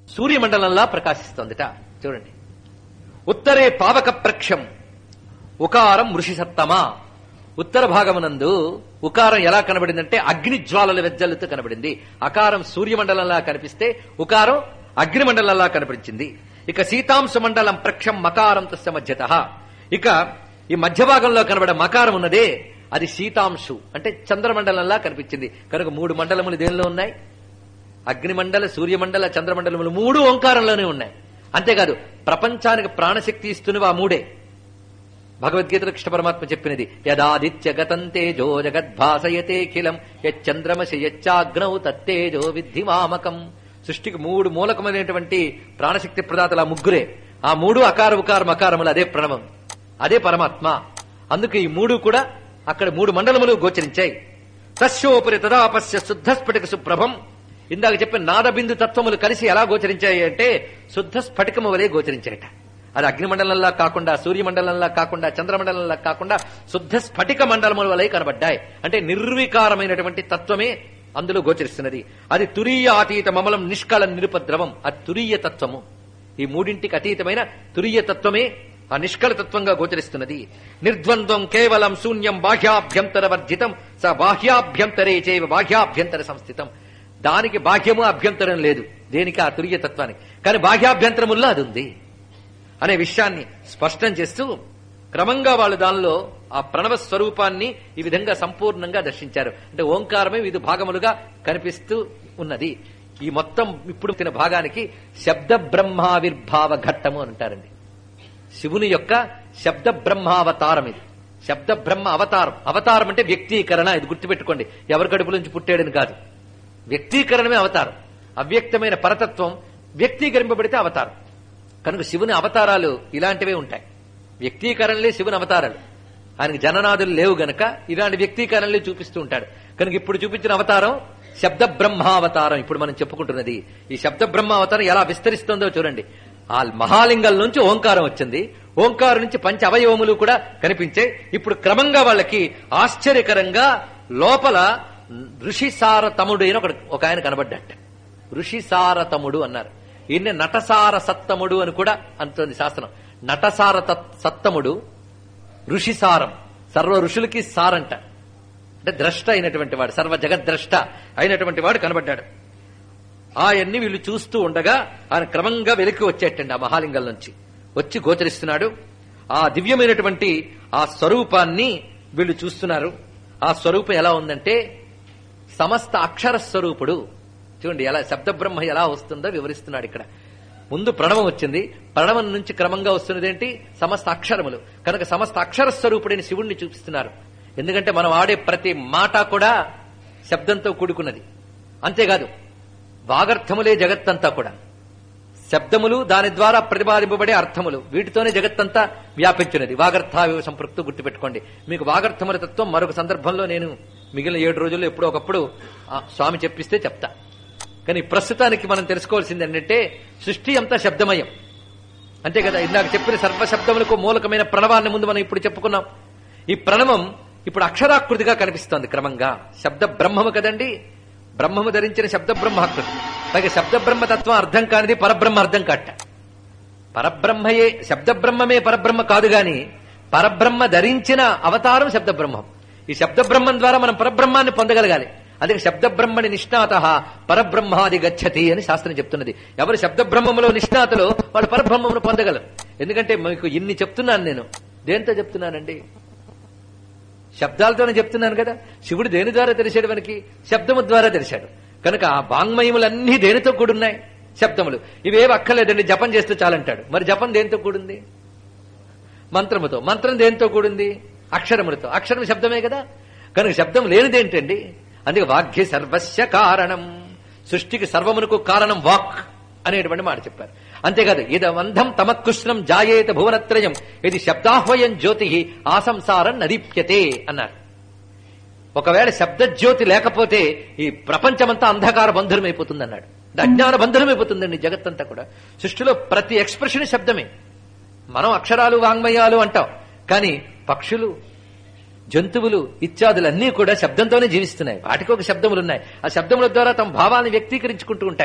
సూర్యమండలంలా ప్రకాశిస్తోందిట చూడండి ఉత్తరే పావక ప్రక్షం ఉకారం ఋషి సత్తమా ఉత్తర భాగమునందు ఉకారం ఎలా కనబడిందంటే అగ్ని జ్వాలల వెజ్జల్లుతూ కనబడింది అకారం సూర్యమండలంలా కనిపిస్తే ఉకారం అగ్నిమండలంలా కనిపించింది ఇక సీతాంశ మండలం ప్రక్షం మకారం తస్య మధ్యత ఇక ఈ మధ్య భాగంలో కనబడే మకారం ఉన్నదే అది శీతాంశు అంటే చంద్రమండలంలా కనిపించింది కనుక మూడు మండలములు దేనిలో ఉన్నాయి అగ్నిమండల సూర్యమండల చంద్రమండలములు మూడు ఓంకారంలోనే ఉన్నాయి అంతేకాదు ప్రపంచానికి ప్రాణశక్తి ఇస్తున్నవి ఆ మూడే భగవద్గీతలో కృష్ణ పరమాత్మ చెప్పినది యదాదిత్య గతం తేజో జగద్భాసయతేఖిలం యచ్చంద్రమసి యచ్చాగ్నౌ తత్తేజో విద్ధి మామకం సృష్టికి మూడు మూలకమైనటువంటి ప్రాణశక్తి ప్రదాతలు ఆ ముగ్గురే ఆ మూడు అకార ఉకార మకారములు అదే ప్రణవం అదే పరమాత్మ అందుకే ఈ మూడు కూడా అక్కడ మూడు మండలములు గోచరించాయి తస్యోపరి తదాపస్య శుద్ధ స్ఫటిక సుప్రభం ఇందాక చెప్పిన నాదబిందు తత్వములు కలిసి ఎలా గోచరించాయి అంటే శుద్ధ స్ఫటికము వలె గోచరించాయట అది అగ్నిమండలంలా కాకుండా సూర్యమండలంలా కాకుండా చంద్రమండలంలా కాకుండా శుద్ధ స్ఫటిక మండలముల వలె కనబడ్డాయి అంటే నిర్వికారమైనటువంటి తత్వమే అందులో గోచరిస్తున్నది అది తురీయ అతీత మమలం నిష్కళ నిరుపద్రవం అది తురీయ తత్వము ఈ మూడింటికి అతీతమైన తురీయ తత్వమే ఆ నిష్కళ తత్వంగా గోచరిస్తున్నది నిర్ద్వంద్వం కేవలం శూన్యం బాహ్యాభ్యంతర వర్జితం స బాహ్యాభ్యంతరే చేవ బాహ్యాభ్యంతర సంస్థితం దానికి బాహ్యము అభ్యంతరం లేదు దేనికి ఆ తురియ తత్వానికి కానీ బాహ్యాభ్యంతరముల్లో అది ఉంది అనే విషయాన్ని స్పష్టం చేస్తూ క్రమంగా వాళ్ళు దానిలో ఆ ప్రణవ స్వరూపాన్ని ఈ విధంగా సంపూర్ణంగా దర్శించారు అంటే ఓంకారమే వివిధ భాగములుగా కనిపిస్తూ ఉన్నది ఈ మొత్తం ఇప్పుడు తిన భాగానికి శబ్ద బ్రహ్మావిర్భావ ఘట్టము అని అంటారండి శివుని యొక్క శబ్ద బ్రహ్మావతారం ఇది శబ్ద బ్రహ్మ అవతారం అవతారం అంటే వ్యక్తీకరణ ఇది గుర్తుపెట్టుకోండి ఎవరి కడుపు నుంచి పుట్టాడని కాదు వ్యక్తీకరణమే అవతారం అవ్యక్తమైన పరతత్వం వ్యక్తీకరింపబడితే అవతారం కనుక శివుని అవతారాలు ఇలాంటివే ఉంటాయి వ్యక్తీకరణలే శివుని అవతారాలు ఆయనకి జననాదులు లేవు గనక ఇలాంటి వ్యక్తీకరణలే చూపిస్తూ ఉంటాడు కనుక ఇప్పుడు చూపించిన అవతారం శబ్ద బ్రహ్మావతారం ఇప్పుడు మనం చెప్పుకుంటున్నది ఈ శబ్ద బ్రహ్మావతారం ఎలా విస్తరిస్తుందో చూడండి ఆ మహాలింగం నుంచి ఓంకారం వచ్చింది ఓంకారం నుంచి పంచ అవయవములు కూడా కనిపించాయి ఇప్పుడు క్రమంగా వాళ్ళకి ఆశ్చర్యకరంగా లోపల ఋషిసారతముడు అని ఒక ఒక ఆయన కనబడ్డట ఋషిసారతముడు అన్నారు ఈయన నటసార సత్తముడు అని కూడా అంటుంది శాస్త్రం నటసార తత్- సత్తముడు ఋషిసారం సర్వ ఋషులకి సారంట అంటే ద్రష్ట అయినటువంటి వాడు సర్వ జగద్ద్రష్ట అయినటువంటి వాడు కనబడ్డాడు ఆయన్ని వీళ్ళు చూస్తూ ఉండగా ఆయన క్రమంగా వెలికి వచ్చేటండి ఆ మహాలింగం నుంచి వచ్చి గోచరిస్తున్నాడు ఆ దివ్యమైనటువంటి ఆ స్వరూపాన్ని వీళ్ళు చూస్తున్నారు ఆ స్వరూపం ఎలా ఉందంటే సమస్త అక్షర స్వరూపుడు చూడండి ఎలా శబ్ద బ్రహ్మ ఎలా వస్తుందో వివరిస్తున్నాడు ఇక్కడ ముందు ప్రణవం వచ్చింది ప్రణవం నుంచి క్రమంగా వస్తున్నది ఏంటి సమస్త అక్షరములు కనుక సమస్త అక్షర స్వరూపుడైన శివుణ్ణి చూపిస్తున్నారు ఎందుకంటే మనం ఆడే ప్రతి మాట కూడా శబ్దంతో కూడుకున్నది అంతేకాదు వాగర్థములే జగత్తంతా కూడా శబ్దములు దాని ద్వారా ప్రతిపాదింపబడే అర్థములు వీటితోనే జగత్తంతా వ్యాపించినది వాగర్థావివ సంపృక్తు గుర్తుపెట్టుకోండి మీకు వాగర్థముల తత్వం మరొక సందర్భంలో నేను మిగిలిన ఏడు రోజుల్లో ఎప్పుడో ఒకప్పుడు ఆ స్వామి చెప్పిస్తే చెప్తా కానీ ప్రస్తుతానికి మనం తెలుసుకోవాల్సింది ఏంటంటే సృష్టి అంతా శబ్దమయం అంతే కదా ఇందాక చెప్పిన సర్వశబ్దములకు మూలకమైన ప్రణవాన్ని ముందు మనం ఇప్పుడు చెప్పుకున్నాం ఈ ప్రణవం ఇప్పుడు అక్షరాకృతిగా కనిపిస్తోంది క్రమంగా శబ్ద బ్రహ్మము కదండి బ్రహ్మము ధరించిన శబ్ద బ్రహ్మాకృతి పైగా శబ్ద బ్రహ్మ తత్వం అర్థం కానిది పరబ్రహ్మ అర్థం కాట పరబ్రహ్మయే శబ్ద బ్రహ్మమే పరబ్రహ్మ కాదు గాని పరబ్రహ్మ ధరించిన అవతారం శబ్ద బ్రహ్మం ఈ శబ్ద బ్రహ్మం ద్వారా మనం పరబ్రహ్మాన్ని పొందగలగాలి అందుకే శబ్ద బ్రహ్మని నిష్ణాత పరబ్రహ్మాది గచ్చతి అని శాస్త్రం చెప్తున్నది ఎవరు శబ్ద బ్రహ్మములో నిష్ణాతలో వాళ్ళు పరబ్రహ్మమును పొందగలరు ఎందుకంటే మీకు ఇన్ని చెప్తున్నాను నేను దేంతో చెప్తున్నానండి శబ్దాలతోనే చెప్తున్నాను కదా శివుడు దేని ద్వారా తెలిసాడు మనకి శబ్దము ద్వారా తెలిసాడు కనుక ఆ వాంగ్మయములన్నీ దేనితో కూడున్నాయి శబ్దములు ఇవేవి అక్కర్లేదండి జపం చేస్తే చాలంటాడు మరి జపం దేనితో కూడింది మంత్రముతో మంత్రం దేనితో కూడింది అక్షరములతో అక్షరం శబ్దమే కదా కనుక శబ్దం లేనిదేంటండి అందుకే వాక్య సర్వస్య కారణం సృష్టికి సర్వమునకు కారణం వాక్ అనేటువంటి మాట చెప్పారు అంతేకాదు ఇదమంధం తమకృష్ణం జాయేత భువనత్రయం ఇది శబ్దాహ్వయం జ్యోతి ఆ సంసారం నదీప్యతే అన్నారు ఒకవేళ శబ్దజ్యోతి లేకపోతే ఈ ప్రపంచమంతా అంధకార బంధురమైపోతుంది అన్నాడు ఇది అజ్ఞాన బంధురమైపోతుందండి జగత్తంతా కూడా సృష్టిలో ప్రతి ఎక్స్ప్రెషన్ శబ్దమే మనం అక్షరాలు వాంగ్మయాలు అంటాం కానీ పక్షులు జంతువులు ఇత్యాదులన్నీ కూడా శబ్దంతోనే జీవిస్తున్నాయి వాటికి ఒక శబ్దములు ఉన్నాయి ఆ శబ్దముల ద్వారా తమ భావాన్ని వ్యక్తీకరించుకుంటూ ఉంటాయి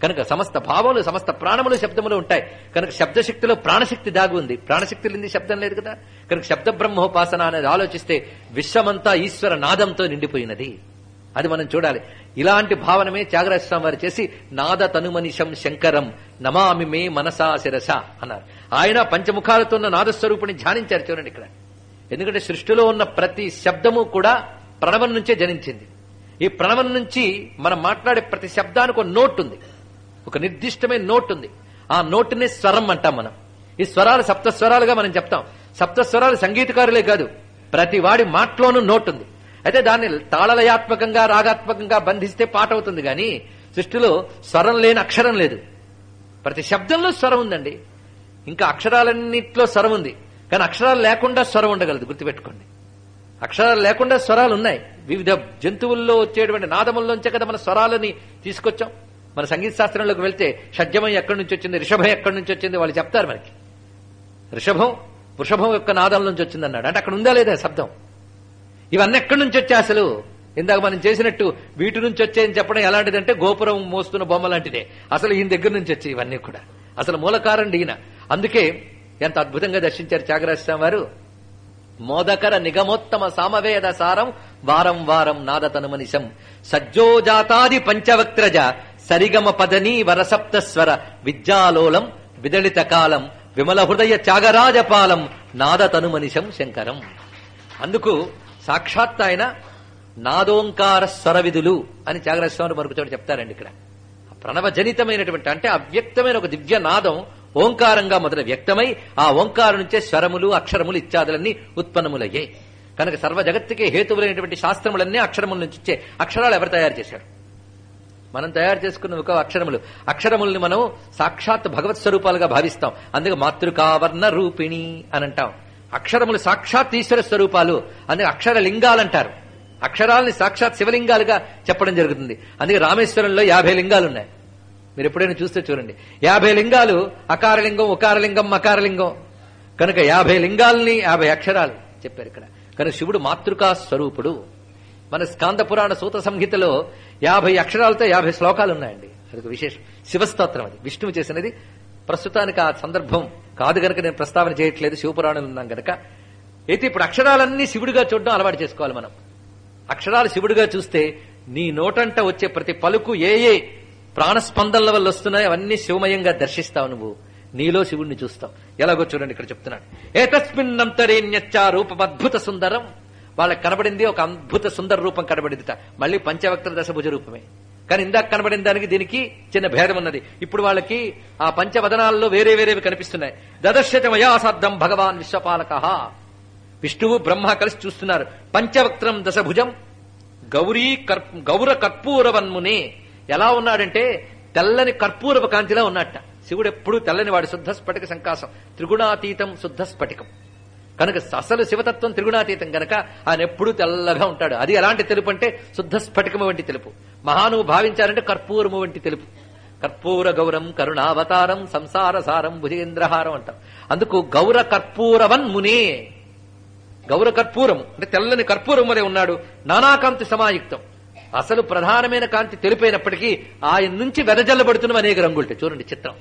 కనుక సమస్త భావములు సమస్త ప్రాణములు శబ్దములు ఉంటాయి కనుక శబ్దశక్తిలో ప్రాణశక్తి దాగి ఉంది ప్రాణశక్తి లేని శబ్దం లేదు కదా కనుక శబ్ద బ్రహ్మోపాసన అనేది ఆలోచిస్తే విశ్వమంతా ఈశ్వర నాదంతో నిండిపోయినది అది మనం చూడాలి ఇలాంటి భావనమే త్యాగరాజ స్వామి వారు చేసి నాద తనుమనిషం శంకరం నమామి మే మనసా శిరస అన్నారు ఆయన పంచముఖాలతో ఉన్న నాదస్వరూపుని ధ్యానించారు చూడండి ఇక్కడ ఎందుకంటే సృష్టిలో ఉన్న ప్రతి శబ్దము కూడా ప్రణవం నుంచే జనించింది ఈ ప్రణవం నుంచి మనం మాట్లాడే ప్రతి శబ్దానికి ఒక నోట్ ఉంది ఒక నిర్దిష్టమైన నోట్ ఉంది ఆ నోటునే స్వరం అంటాం మనం ఈ స్వరాలు సప్త స్వరాలుగా మనం చెప్తాం సప్త స్వరాలు సంగీతకారులే కాదు ప్రతి వాడి మాటలోనూ నోట్ ఉంది అయితే దాన్ని తాళలయాత్మకంగా రాగాత్మకంగా బంధిస్తే పాట అవుతుంది కానీ సృష్టిలో స్వరం లేని అక్షరం లేదు ప్రతి శబ్దంలో స్వరం ఉందండి ఇంకా అక్షరాలన్నిట్లో స్వరం ఉంది కానీ అక్షరాలు లేకుండా స్వరం ఉండగలదు గుర్తుపెట్టుకోండి అక్షరాలు లేకుండా స్వరాలు ఉన్నాయి వివిధ జంతువుల్లో వచ్చేటువంటి నాదముల్లోంచే కదా మన స్వరాలని తీసుకొచ్చాం మన సంగీత శాస్త్రంలోకి వెళ్తే షడ్జమం ఎక్కడి నుంచి వచ్చింది రిషభం ఎక్కడి నుంచి వచ్చింది వాళ్ళు చెప్తారు మనకి రిషభం వృషభం యొక్క నాదం నుంచి వచ్చింది అన్నాడు అంటే అక్కడ ఉందా లేదా శబ్దం ఇవన్నీ ఎక్కడి నుంచి వచ్చాయి అసలు ఇందాక మనం చేసినట్టు వీటి నుంచి వచ్చాయని చెప్పడం ఎలాంటిదంటే గోపురం మోస్తున్న బొమ్మ లాంటిదే అసలు ఈయన దగ్గర నుంచి వచ్చాయి ఇవన్నీ కూడా అసలు మూలకారణి ఈయన అందుకే ఎంత అద్భుతంగా దర్శించారు త్యాగరాజ స్వామి వారు మోదకర నిగమోత్తమ సామవేద సారం వారం వారం నాద తనుమనిశం సజ్జోజాతాది పంచవక్త్రజ సరిగమ పదని వరసప్తస్వర విద్యాలోలం విదళిత కాలం విమల హృదయ త్యాగరాజపాలం నాద తనుమనిశం శంకరం అందుకు సాక్షాత్ ఆయన నాదోంకార స్వరవిధులు అని త్యాగరాజ స్వామి మరొక చోట చెప్తారండి ఇక్కడ ప్రణవజనితమైనటువంటి అంటే అవ్యక్తమైన ఒక దివ్య నాదం ఓంకారంగా మొదలు వ్యక్తమై ఆ ఓంకారం నుంచే స్వరములు అక్షరములు ఇత్యాదులన్నీ ఉత్పన్నములయ్యాయి కనుక సర్వ జగత్తుకే హేతువులైనటువంటి శాస్త్రములన్నీ అక్షరముల నుంచి వచ్చే అక్షరాలు ఎవరు తయారు చేశారు మనం తయారు చేసుకున్న ఒక అక్షరములు అక్షరముల్ని మనం సాక్షాత్ భగవత్ స్వరూపాలుగా భావిస్తాం అందుకే మాతృకావర్ణ రూపిణి అని అంటాం అక్షరములు సాక్షాత్ ఈశ్వర స్వరూపాలు అందుకే అక్షర లింగాలంటారు అక్షరాలని సాక్షాత్ శివలింగాలుగా చెప్పడం జరుగుతుంది అందుకే రామేశ్వరంలో యాభై లింగాలు ఉన్నాయి మీరు ఎప్పుడైనా చూస్తే చూడండి యాభై లింగాలు అకారలింగం ఉకారలింగం మకారలింగం కనుక యాభై లింగాల్ని యాభై అక్షరాలు చెప్పారు ఇక్కడ కనుక శివుడు మాతృకా స్వరూపుడు మన స్కాంద పురాణ సూత సంహితలో యాభై అక్షరాలతో యాభై శ్లోకాలు ఉన్నాయండి అదొక విశేషం శివస్తోత్రం అది విష్ణువు చేసినది ప్రస్తుతానికి ఆ సందర్భం కాదు గనక నేను ప్రస్తావన చేయట్లేదు శివపురాణం ఉన్నాం గనక అయితే ఇప్పుడు అక్షరాలన్నీ శివుడిగా చూడడం అలవాటు చేసుకోవాలి మనం అక్షరాలు శివుడిగా చూస్తే నీ నోటంట వచ్చే ప్రతి పలుకు ఏ ఏ ప్రాణస్పందనల వల్ల వస్తున్నాయో అవన్నీ శివమయంగా దర్శిస్తావు నువ్వు నీలో శివుణ్ణి చూస్తావు ఎలాగో చూడండి ఇక్కడ చెప్తున్నాడు ఏతస్మిన్నంతరేణ్యచ్చ రూపమద్భుత సుందరం వాళ్ళకి కనబడింది ఒక అద్భుత సుందర రూపం కనబడిందిట మళ్ళీ పంచవక్త దశభుజ రూపమే కానీ ఇందాక కనబడిన దానికి దీనికి చిన్న భేదం ఉన్నది ఇప్పుడు వాళ్ళకి ఆ పంచవదనాల్లో వేరే వేరేవి కనిపిస్తున్నాయి దదర్శతమయాసార్థం భగవాన్ విశ్వపాలక విష్ణువు బ్రహ్మ కలిసి చూస్తున్నారు పంచవక్త్రం దశభుజం గౌరీ కర్ గౌర కర్పూరవన్మునే ఎలా ఉన్నాడంటే తెల్లని కర్పూరపు కాంతిలా ఉన్నట్ట శివుడు ఎప్పుడు తెల్లని వాడు శుద్ధ స్ఫటిక సంకాసం త్రిగుణాతీతం శుద్ధ స్ఫటికం కనుక అసలు శివతత్వం త్రిగుణాతీతం గనక ఆయన ఎప్పుడూ తెల్లగా ఉంటాడు అది ఎలాంటి తెలుపు అంటే శుద్ధ స్ఫటికము వంటి తెలుపు మహానువు భావించారంటే కర్పూరము వంటి తెలుపు కర్పూర గౌరం కరుణావతారం సంసార సారం భుజేంద్రహారం అంటాం అందుకు గౌర కర్పూరవన్ మునే గౌర కర్పూరము అంటే తెల్లని కర్పూరం వలె ఉన్నాడు నానాకాంతి సమాయుక్తం అసలు ప్రధానమైన కాంతి తెలిపోయినప్పటికీ ఆయన నుంచి వెదజల్లబడుతున్న అనేక రంగులుంటాయి చూడండి చిత్రం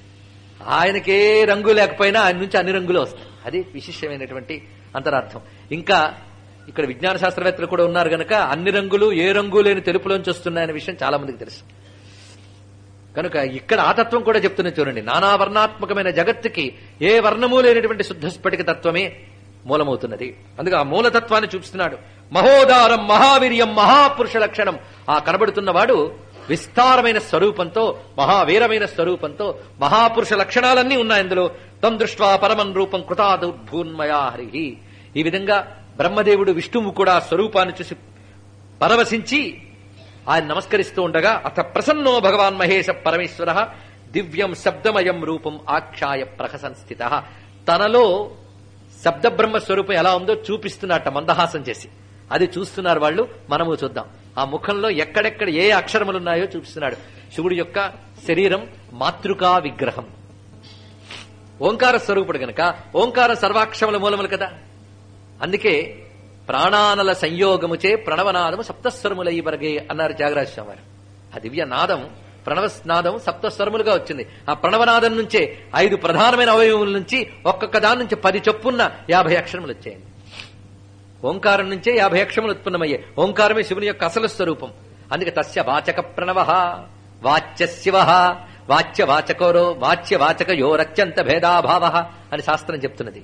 ఆయనకే రంగు లేకపోయినా ఆయన నుంచి అన్ని రంగులు వస్తాయి అది విశిష్టమైనటువంటి అంతరార్థం ఇంకా ఇక్కడ విజ్ఞాన శాస్త్రవేత్తలు కూడా ఉన్నారు గనక అన్ని రంగులు ఏ రంగు లేని తెలుపులోంచి వస్తున్నాయనే విషయం చాలా మందికి తెలుసు కనుక ఇక్కడ ఆ తత్వం కూడా చెప్తున్నా చూడండి నానా వర్ణాత్మకమైన జగత్తుకి ఏ వర్ణము లేనటువంటి శుద్ధ స్ఫటిక తత్వమే మూలమవుతున్నది అందుకే ఆ మూలతత్వాన్ని చూపిస్తున్నాడు మహోదారం మహావీర్యం మహాపురుష లక్షణం ఆ కనబడుతున్నవాడు విస్తారమైన స్వరూపంతో మహావీరమైన స్వరూపంతో మహాపురుష లక్షణాలన్నీ ఉన్నాయి అందులో తం దృష్ట్వా పరమం రూపం కృతాదుర్భూన్మయా హరి ఈ విధంగా బ్రహ్మదేవుడు విష్ణువు కూడా ఆ స్వరూపాన్ని చూసి పరవశించి ఆయన నమస్కరిస్తూ ఉండగా అత ప్రసన్నో భగవాన్ మహేశ పరమేశ్వర దివ్యం శబ్దమయం రూపం ఆఖ్యాయ ప్రహసంస్థిత తనలో శబ్ద బ్రహ్మ స్వరూపం ఎలా ఉందో చూపిస్తున్నట్ట మందహాసం చేసి అది చూస్తున్నారు వాళ్ళు మనము చూద్దాం ఆ ముఖంలో ఎక్కడెక్కడ ఏ అక్షరములు ఉన్నాయో చూపిస్తున్నాడు శివుడి యొక్క శరీరం మాతృకా విగ్రహం ఓంకార స్వరూపుడు గనక ఓంకార సర్వాక్షరముల మూలములు కదా అందుకే ప్రాణానల సంయోగముచే ప్రణవనాదము సప్తస్వరములై వరగే అన్నారు త్యాగరాజ స్వామి వారు ఆ దివ్య నాదం ప్రణవనాదం సప్త స్వరములుగా వచ్చింది ఆ ప్రణవనాదం నుంచే ఐదు ప్రధానమైన అవయవముల నుంచి ఒక్కొక్క దాని నుంచి పది చొప్పున్న యాభై అక్షరములు వచ్చాయండి ఓంకారం నుంచే యాభై అక్షరములు ఉత్పన్నమయ్యాయి ఓంకారమే శివుని యొక్క అసలు స్వరూపం అందుకే తస్య వాచక ప్రణవ వాచ్య శివ వాచ్య వాచకోరో వాచ్య వాచకయో రత్యంత భేదాభావ అని శాస్త్రం చెప్తున్నది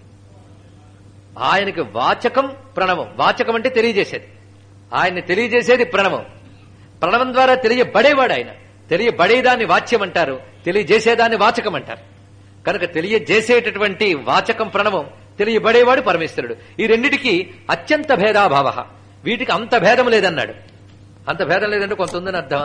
ఆయనకి వాచకం ప్రణవం వాచకం అంటే తెలియజేసేది ఆయన్ని తెలియజేసేది ప్రణవం ప్రణవం ద్వారా తెలియబడేవాడు ఆయన తెలియబడేదాన్ని వాచ్యం అంటారు తెలియజేసేదాన్ని వాచకం అంటారు కనుక తెలియజేసేటటువంటి వాచకం ప్రణవం తెలియబడేవాడు పరమేశ్వరుడు ఈ రెండిటికి అత్యంత భేదాభావ వీటికి అంత భేదం లేదన్నాడు అంత భేదం లేదంటే కొంత ఉందని అర్థమా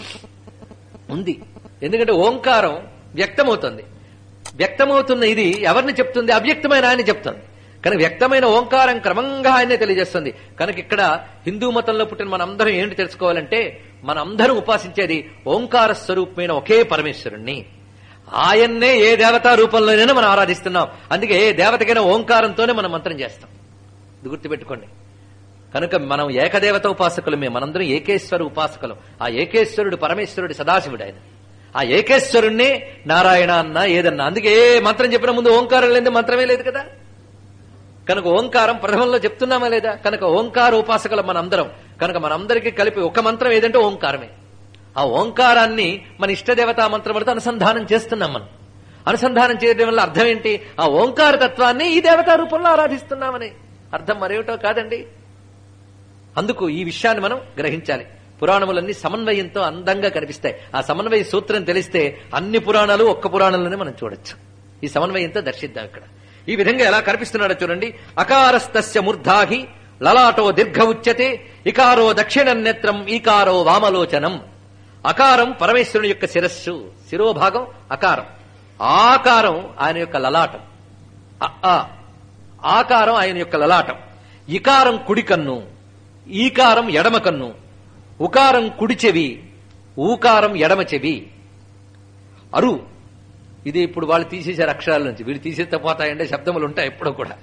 ఉంది ఎందుకంటే ఓంకారం వ్యక్తమవుతుంది వ్యక్తమవుతున్న ఇది ఎవరిని చెప్తుంది అవ్యక్తమైన ఆయన చెప్తుంది కనుక వ్యక్తమైన ఓంకారం క్రమంగా ఆయనే తెలియజేస్తుంది కనుక ఇక్కడ హిందూ మతంలో పుట్టిన మనందరం ఏంటి తెలుసుకోవాలంటే మనందరం ఉపాసించేది ఓంకార స్వరూపమైన ఒకే పరమేశ్వరుణ్ణి ఆయన్నే ఏ దేవతా రూపంలోనైనా మనం ఆరాధిస్తున్నాం అందుకే ఏ దేవతకైనా ఓంకారంతోనే మనం మంత్రం చేస్తాం ఇది గుర్తుపెట్టుకోండి కనుక మనం ఏకదేవత ఉపాసకులమే మనందరం ఏకేశ్వర ఉపాసకులం ఆ ఏకేశ్వరుడు పరమేశ్వరుడు సదాశివుడు ఆయన ఆ ఏకేశ్వరుణ్ణి నారాయణ అన్న ఏదన్నా అందుకే ఏ మంత్రం చెప్పిన ముందు ఓంకారం లేదు మంత్రమే లేదు కదా కనుక ఓంకారం ప్రథమంలో చెప్తున్నామా లేదా కనుక ఓంకార ఉపాసకుల మనందరం కనుక మనందరికీ కలిపి ఒక మంత్రం ఏదంటే ఓంకారమే ఆ ఓంకారాన్ని మన ఇష్టదేవతా మంత్రములతో అనుసంధానం చేస్తున్నాం మనం అనుసంధానం చేయడం వల్ల అర్థం ఏంటి ఆ ఓంకార తత్వాన్ని ఈ దేవతా రూపంలో ఆరాధిస్తున్నామని అర్థం మరేమిటో కాదండి అందుకు ఈ విషయాన్ని మనం గ్రహించాలి పురాణములన్నీ సమన్వయంతో అందంగా కనిపిస్తాయి ఆ సమన్వయ సూత్రం తెలిస్తే అన్ని పురాణాలు ఒక్క పురాణంలోనే మనం చూడొచ్చు ఈ సమన్వయంతో దర్శిద్దాం ఇక్కడ ఈ విధంగా ఎలా కనిపిస్తున్నాడో చూడండి అకారస్తస్య మూర్ధాహి లలాటో దీర్ఘ ఉచ్యతే ఇకారో దక్షిణ నేత్రం ఈకారో వామలోచనం అకారం పరమేశ్వరుని యొక్క శిరస్సు శిరోభాగం అకారం ఆకారం ఆయన యొక్క లలాటం అ, ఆ. ఆకారం ఆయన యొక్క లలాటం ఇకారం కుడి కన్ను ఈకారం ఎడమ కన్ను ఉకారం కుడి చెవి ఊకారం ఎడమ చెవి అరు ఇది ఇప్పుడు వాళ్ళు తీసేశారు అక్షరాల నుంచి వీళ్ళు తీసేస్తే పోతాయంటే శబ్దములు ఉంటాయి ఎప్పుడూ కూడా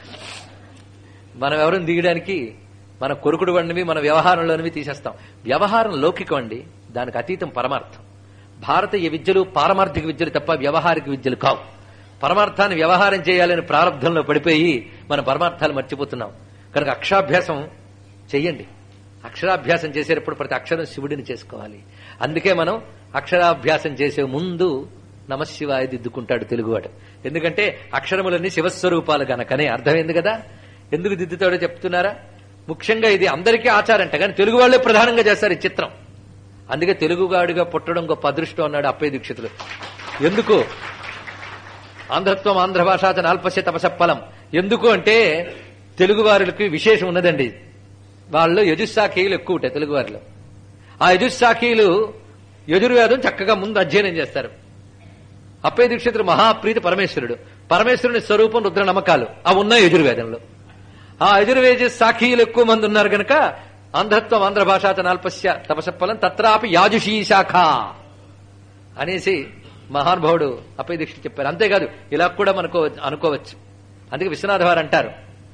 మనం ఎవరిని దిగడానికి మన కొరుకుడు వండివి మన వ్యవహారంలోనివి తీసేస్తాం వ్యవహారం లౌకికం అండి దానికి అతీతం పరమార్థం భారతీయ విద్యలు పారమార్థిక విద్యలు తప్ప వ్యవహారిక విద్యలు కావు పరమార్థాన్ని వ్యవహారం చేయాలని ప్రారంభంలో పడిపోయి మన పరమార్థాలు మర్చిపోతున్నాం కనుక అక్షరాభ్యాసం చెయ్యండి అక్షరాభ్యాసం చేసేటప్పుడు ప్రతి అక్షరం శివుడిని చేసుకోవాలి అందుకే మనం అక్షరాభ్యాసం చేసే ముందు నమశివాయ దిద్దుకుంటాడు తెలుగువాడు ఎందుకంటే అక్షరములన్నీ శివస్వరూపాలు గనకనే అర్థమైంది కదా ఎందుకు దిద్దుతాడో చెప్తున్నారా ముఖ్యంగా ఇది అందరికీ ఆచారంట కానీ తెలుగు వాళ్ళే ప్రధానంగా చేస్తారు ఈ చిత్రం అందుకే తెలుగుగాడిగా పుట్టడం గొప్ప అదృష్టం అన్నాడు అప్పయ్య దీక్షితులు ఎందుకు ఆంధ్రత్వం ఆంధ్ర భాషాత నాల్పస్య తపస ఫలం ఎందుకు అంటే తెలుగు వారికి విశేషం ఉన్నదండి వాళ్ళు యజుస్సాఖీయులు ఎక్కువ ఉంటాయి తెలుగు వారిలో ఆ యజుస్సాఖీయులు యజుర్వేదం చక్కగా ముందు అధ్యయనం చేస్తారు అప్పయ్య దీక్షితుడు మహాప్రీతి పరమేశ్వరుడు పరమేశ్వరుని స్వరూపం రుద్ర నమ్మకాలు అవి ఉన్నాయి యజుర్వేదంలో ఆ యజుర్వేద సాఖీయులు ఎక్కువ మంది ఉన్నారు గనక ఆంధ్రత్వం ఆంధ్ర భాషాత నాల్పస్య తపసఫలం తత్రాపి యాజుషీ శాఖ అనేసి మహానుభావుడు అప్పయ్య దీక్షిత్ చెప్పారు అంతేకాదు ఇలా కూడా మనకు అనుకోవచ్చు అందుకే విశ్వనాథ వారు అంటారు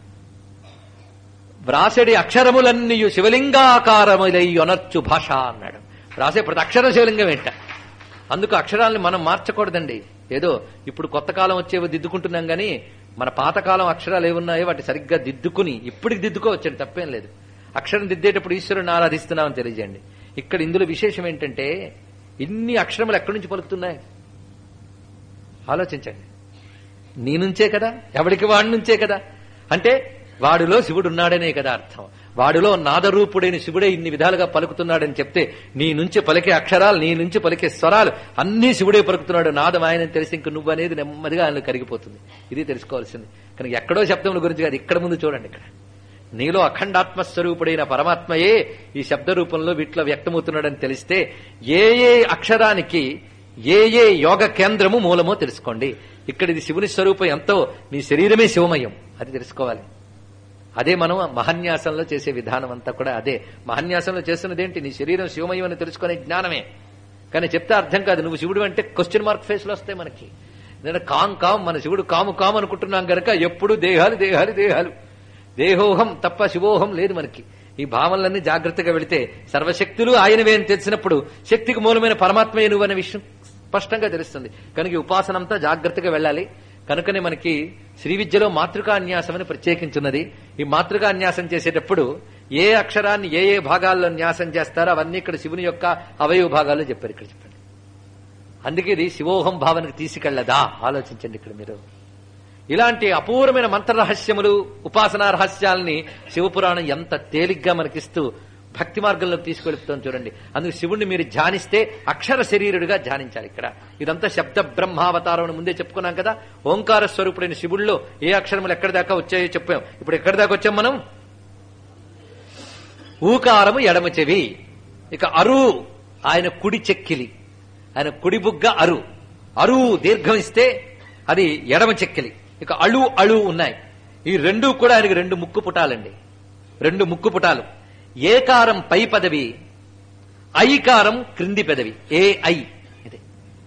వ్రాసడి అక్షరములన్నీ శివలింగాకారములై యొనర్చు భాష అన్నాడు రాసే ప్రతి అక్షరం శివలింగం ఏంట అందుకు అక్షరాలను మనం మార్చకూడదండి ఏదో ఇప్పుడు కొత్త కాలం వచ్చేవి దిద్దుకుంటున్నాం గానీ మన పాతకాలం అక్షరాలు ఏమున్నాయో వాటి సరిగ్గా దిద్దుకుని ఇప్పటికి దిద్దుకోవచ్చండి తప్పేం లేదు అక్షరం దిద్దేటప్పుడు ఈశ్వరుని ఆరాధిస్తున్నామని తెలియజేయండి ఇక్కడ ఇందులో విశేషం ఏంటంటే ఇన్ని అక్షరములు ఎక్కడి నుంచి పలుకుతున్నాయి ఆలోచించండి నీ నుంచే కదా ఎవడికి వాడి నుంచే కదా అంటే వాడిలో శివుడు ఉన్నాడనే కదా అర్థం వాడిలో నాదరూపుడైన శివుడే ఇన్ని విధాలుగా పలుకుతున్నాడని చెప్తే నీ నుంచి పలికే అక్షరాలు నీ నుంచి పలికే స్వరాలు అన్నీ శివుడే పలుకుతున్నాడు నాదం ఆయన తెలిసి ఇంక నువ్వు అనేది నెమ్మదిగా ఆయన కరిగిపోతుంది ఇది తెలుసుకోవాల్సింది కానీ ఎక్కడో శబ్దముల గురించి కాదు ఇక్కడ ముందు చూడండి ఇక్కడ నీలో అఖండాత్మస్వరూపుడైన పరమాత్మయే ఈ శబ్ద రూపంలో వీటిలో వ్యక్తమవుతున్నాడని తెలిస్తే ఏ ఏ అక్షరానికి ఏ ఏ యోగ కేంద్రము మూలమో తెలుసుకోండి ఇక్కడ ఇది శివుని స్వరూపం ఎంతో నీ శరీరమే శివమయం అది తెలుసుకోవాలి అదే మనం మహన్యాసంలో చేసే విధానం అంతా కూడా అదే మహన్యాసంలో చేస్తున్నది ఏంటి నీ శరీరం శివమయం అని తెలుసుకునే జ్ఞానమే కానీ చెప్తే అర్థం కాదు నువ్వు శివుడు అంటే క్వశ్చన్ మార్క్ ఫేస్ లో వస్తాయి మనకి నేను కాం కాం మన శివుడు కాము కాము అనుకుంటున్నాం గనక ఎప్పుడు దేహాలు దేహాలు దేహాలు దేహోహం తప్ప శివోహం లేదు మనకి ఈ భావనలన్నీ జాగ్రత్తగా వెళితే సర్వశక్తులు ఆయనవే అని తెలిసినప్పుడు శక్తికి మూలమైన పరమాత్మే నువ్వు అనే విషయం స్పష్టంగా తెలుస్తుంది కనుక ఈ ఉపాసన అంతా జాగ్రత్తగా వెళ్ళాలి కనుకనే మనకి శ్రీ విద్యలో మాతృకాన్యాసం అని ప్రత్యేకించున్నది ఈ మాతృకాన్యాసం చేసేటప్పుడు ఏ అక్షరాన్ని ఏ ఏ భాగాల్లో న్యాసం చేస్తారో అవన్నీ ఇక్కడ శివుని యొక్క అవయవ భాగాల్లో చెప్పారు ఇక్కడ చెప్పండి అందుకే ఇది శివోహం భావనకు తీసుకెళ్లదా ఆలోచించండి ఇక్కడ మీరు ఇలాంటి అపూర్వమైన మంత్ర రహస్యములు ఉపాసనా రహస్యాల్ని శివపురాణం ఎంత తేలిగ్గా మనకిస్తూ భక్తి మార్గంలోకి తీసుకెళ్తాం చూడండి అందుకు శివుణ్ణి మీరు ధ్యానిస్తే అక్షర శరీరుడిగా ధ్యానించాలి ఇక్కడ ఇదంతా శబ్ద బ్రహ్మావతారం అని ముందే చెప్పుకున్నాం కదా ఓంకార స్వరూపుడైన శివుల్లో ఏ అక్షరములు ఎక్కడి దాకా వచ్చాయో చెప్పాం ఇప్పుడు ఎక్కడి దాకా వచ్చాం మనం ఊకారము ఎడమ చెవి ఇక అరు ఆయన కుడి చెక్కిలి ఆయన కుడి బుగ్గ అరు అరు దీర్ఘం ఇస్తే అది ఎడమ చెక్కిలి ఇక అళు అళు ఉన్నాయి ఈ రెండు కూడా ఆయనకి రెండు ముక్కు పుటాలండి రెండు ముక్కు పుటాలు ఏకారం పై పదవి ఐకారం క్రింది పెదవి ఏ ఐ ఇది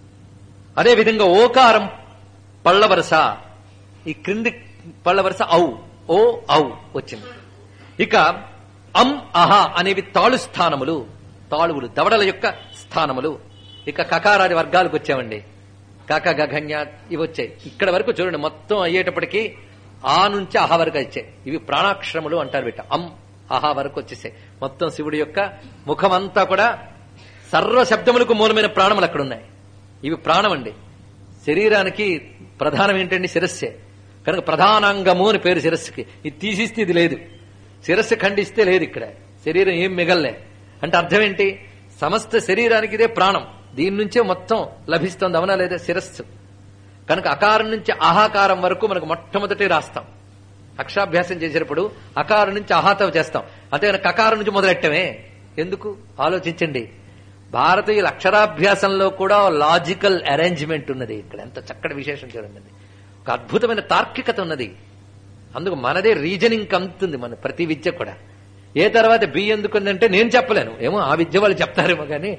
అదే విధంగా ఓకారం పళ్ళ వరుస ఈ క్రింది పళ్ళ వరుస ఔ ఓ ఔ వచ్చింది ఇక అం అహ అనేవి తాళు స్థానములు తాళువులు దవడల యొక్క స్థానములు ఇక కకారాది వర్గాలకు వచ్చామండి కక గఘన్య ఇవి వచ్చాయి ఇక్కడ వరకు చూడండి మొత్తం అయ్యేటప్పటికి ఆ నుంచి అహ వరకు వచ్చాయి ఇవి ప్రాణాక్షరములు అంటారు బిట్ట అం అహ వరకు వచ్చేసాయి మొత్తం శివుడి యొక్క ముఖమంతా కూడా సర్వ శబ్దములకు మూలమైన ప్రాణములు అక్కడ ఉన్నాయి ఇవి ప్రాణం అండి శరీరానికి ప్రధానం ఏంటండి శిరస్సే కనుక ప్రధానాంగము అని పేరు శిరస్సుకి ఇది తీసిస్తే ఇది లేదు శిరస్సు ఖండిస్తే లేదు ఇక్కడ శరీరం ఏం మిగల్లే అంటే అర్థం ఏంటి సమస్త శరీరానికి ఇదే ప్రాణం దీని నుంచే మొత్తం లభిస్తుంది అవునా లేదా శిరస్సు కనుక అకారం నుంచి ఆహాకారం వరకు మనకు మొట్టమొదటి రాస్తాం అక్షరాభ్యాసం చేసేటప్పుడు అకారం నుంచి అహాతం చేస్తాం అంతేగాని కకారం నుంచి మొదలెట్టమే ఎందుకు ఆలోచించండి భారతీయుల అక్షరాభ్యాసంలో కూడా లాజికల్ అరేంజ్మెంట్ ఉన్నది ఇక్కడ ఎంత చక్కటి విశేషం చూడండి ఒక అద్భుతమైన తార్కికత ఉన్నది అందుకు మనదే రీజనింగ్ అంతుంది మన ప్రతి విద్య కూడా ఏ తర్వాత బి ఎందుకుందంటే నేను చెప్పలేను ఏమో ఆ విద్య వాళ్ళు చెప్తారేమో కానీ